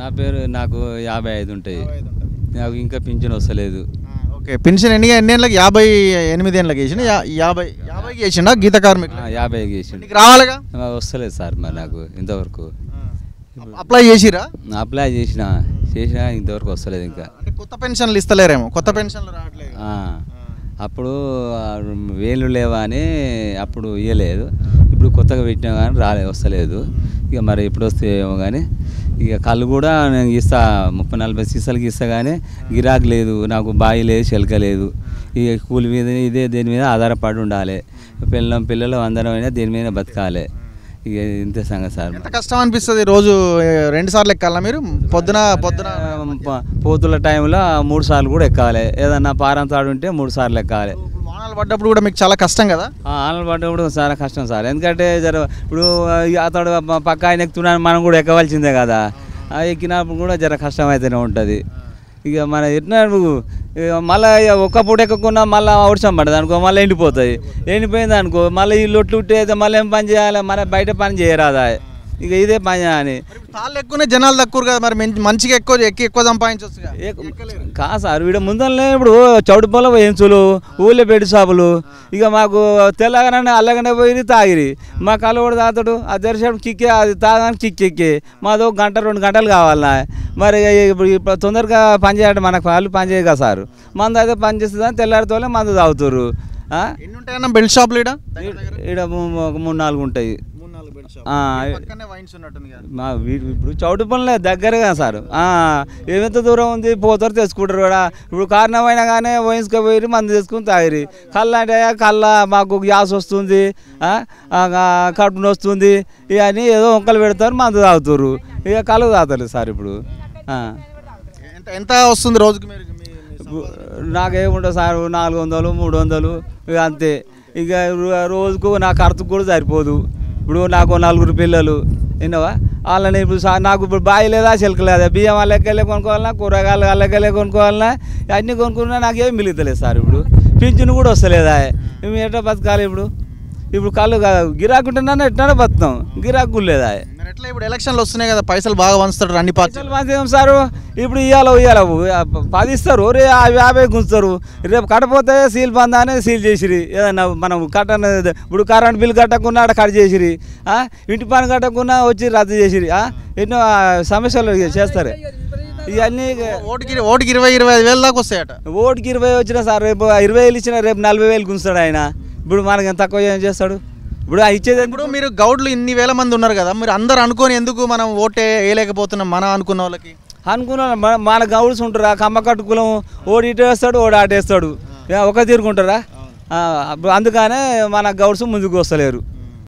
నా పేరు నాకు యాభై ఐదు ఉంటాయి నాకు ఇంకా పింఛన్ వస్తలేదు ఓకే పెన్షన్ ఎన్ని ఎన్ని ఏళ్ళకి యాభై ఎనిమిది ఏళ్ళకి వేసిన యాభై యాభైకి వేసిండా గీత కార్మికులు ఆ, యాభై చేసిండు నీకు రావాలిగా ఆ, వస్తలేదు సార్ మరి నాకు ఇంతవరకు అప్లై చేసిరా అప్లై చేసిన చేసిన ఇంతవరకు వస్తలేదు ఇంకా అంటే కొత్త పెన్షన్లు ఇస్తలేరేమో కొత్త పెన్షన్లు రావట్లేదు ఆ, అప్పుడు ఆ, వేలు లేవా అని అప్పుడు ఇవ్వలేదు ఇప్పుడు కొత్తగా పెట్టినా కానీ రాలే వస్తలేదు ఇక మరి ఎప్పుడు వస్తాయేమో కానీ ఇక కళ్ళు కూడా నేను ఇస్తా ముప్పై నలభై సీసాలకి ఇస్తా కానీ గిరాకు లేదు నాకు బావి లేదు చెలక లేదు ఇక కూలి మీద ఇదే దేని మీద ఆధారపడి ఉండాలి పిల్లలు పిల్లలు అందరం అయినా దేని మీద బతకాలి ఇక ఇంతే సంగతి సార్ ఎంత కష్టం అనిపిస్తుంది రోజు ఏ, రెండు సార్లు ఎక్కాలా మీరు పొద్దున పొద్దున ప- పోతుల టైంలో మూడు సార్లు కూడా ఎక్కాలి ఏదన్నా పారం తాడు ఉంటే మూడు సార్లు ఎక్కాలి ఇప్పుడు వాహనాలు పడ్డప్పుడు కూడా మీకు చాలా కష్టం కదా ఆనలు పడ్డప్పుడు చాలా కష్టం సార్ ఎందుకంటే జర ఇప్పుడు అతడు ప- పక్క ఆయన ఎక్కుతున్నాను మనం కూడా ఎక్కవలసిందే కదా ఆ ఎక్కినప్పుడు కూడా జర కష్టం అయితేనే ఉంటుంది ఇక మన ఎట్లా నువ్వు ఇక మళ్ళీ ఒక్క పూట ఎక్కకున్నా మళ్ళీ వర్షం పడదు అనుకో మళ్ళీ ఎండిపోతాయి ఎండిపోయింది అనుకో మళ్ళీ ఈ లొట్లు ఉట్టేది మళ్ళీ ఏం పని చేయాలి మన బయట పని చేయరాదా ఇక ఇదే పని అని మరి ఇప్పుడు తాళ్ళు ఎక్కువనే జనాలు తక్కువ కదా మరి మంచి- మంచిగా ఎక్కువ ఎక్కి ఎక్కువ సంపాదించవచ్చు కా సార్ వీడ ముందరనే ఇప్పుడు చౌడు పొలం వేయించులు ఊళ్ళో పెట్టి షాపులు ఇక మాకు తెల్లగానే అల్లగానే పోయి తాగిరి మా కళ్ళు కూడా తాగుతాడు ఆ దర్శనం కిక్కే అది తాగడానికి కిక్ ఎక్కి మాదో గంట రెండు గంటలు కావాలా మరి ఇప్పుడు ఇప్పుడు తొందరగా పని చేయడం మనకు వాళ్ళు పని చేయగా సార్ మందు అయితే పని చేస్తుందని తెల్లారితోనే మందు తాగుతారు ఆ? ఎన్ని ఉంటాయన్నా బెల్ట్ షాపులు ఈడ ఈడ మూ- ఒక మూడు నాలుగు ఉంటాయి మూడు నాలుగు బెల్ట్ ఆ, పక్కనే వైన్స్ ఉన్నట్టుంది కదా మా వీ- ఇప్పుడు చౌటు పనులే దగ్గరగా సార్ ఆ, ఏమెంత దూరం ఉంది పోతారు తెచ్చుకుంటారు కూడా ఇప్పుడు కారణం అయినా కానీ వయసుకు పోయి మందు తెచ్చుకుని తాగిరి కళ్ళ అంటే కళ్ళ మాకు గ్యాస్ వస్తుంది ఆ, ఆ, కడుపున వస్తుంది ఇవన్నీ ఏదో వంకలు పెడతారు మందు తాగుతారు ఇక కళ్ళు తాగుతారు సార్ ఇప్పుడు ఆ. ఎంత ఎంత వస్తుంది రోజుకి మీరు మీ- మీ ఇప్పుడు నాకేముంటుంది సార్ నాలుగు వందలు మూడు వందలు ఇక అంతే ఇక రో- రోజుకు నా ఖర్చుకు కూడా సరిపోదు ఇప్పుడు నాకు నలుగురు పిల్లలు విన్నావా వాళ్ళని ఇప్పుడు సా- నాకు ఇప్పుడు బావి లేదా చిలక లేదా బియ్యం వాళ్ళకెళ్ళి కొనుక్కోవాలన్నా కూరగాయలు వాళ్ళకెళ్ళి కొనుక్కోవాలన్నా అన్నీ కొనుక్కున్నా నాకు ఏం మిగులుతలేదు సార్ ఇప్పుడు పింఛను కూడా వస్తలేదా మేము ఎట్లా బతకాలి ఇప్పుడు ఇప్పుడు కళ్ళు కాదు గిరాకు ఉంటున్నా ఎట్లా బతుకుతాం గిరాకు కూడా లేదా మరి ఎట్లా ఇప్పుడు ఎలక్షన్లు వస్తున్నాయి కదా పైసలు బాగా వంచుతాడు అన్ని పార్టీలు పైసలు మంది ఏం సారు ఇప్పుడు ఇవ్వాలి ఇవ్వాలి పది ఇస్తారు రే యాభై యాభై గుంచుతారు రేపు కట్టపోతే సీల్ బంద్ అని సీల్ చేసిరి ఏదన్నా మనం కట్టన ఇప్పుడు కరెంట్ బిల్ కట్టకున్నా అక్కడ కట్ చేసిరి ఆ? ఇంటి పని కట్టకున్నా వచ్చి రద్దు చేసిరి ఆ? ఎన్నో ఆ, సమస్యలు చేస్తారు ఇవన్నీ ఓటుకి ఓటుకి ఇరవై ఇరవై ఐదు వేల దాకా వస్తాయట ఓటుకి ఇరవై వచ్చినా సార్ రేపు ఇరవై వేలు ఇచ్చినా రేపు నలభై వేలు గుంచుతాడు ఆయన ఇప్పుడు మనకి ఎంత తక్కువ ఏం చేస్తాడు ఇప్పుడు ఆ ఇచ్చేది ఇప్పుడు మీరు గౌడ్లు ఇన్ని వేల మంది ఉన్నారు కదా మీరు అందరు అనుకొని ఎందుకు మనం ఓటే వేయలేకపోతున్నాం మనం అనుకున్న వాళ్ళకి అనుకున్నా మన- మన గౌడ్స్ ఉంటారా కమ్మ కట్టుకులం ఓడి ఇటు వేస్తాడు ఓడి ఆటేస్తాడు ఏ, ఒక తీరుకుంటారా ఆ, అప్పుడు అందుకనే మన గౌడ్స్ ముందుకు వస్తలేరు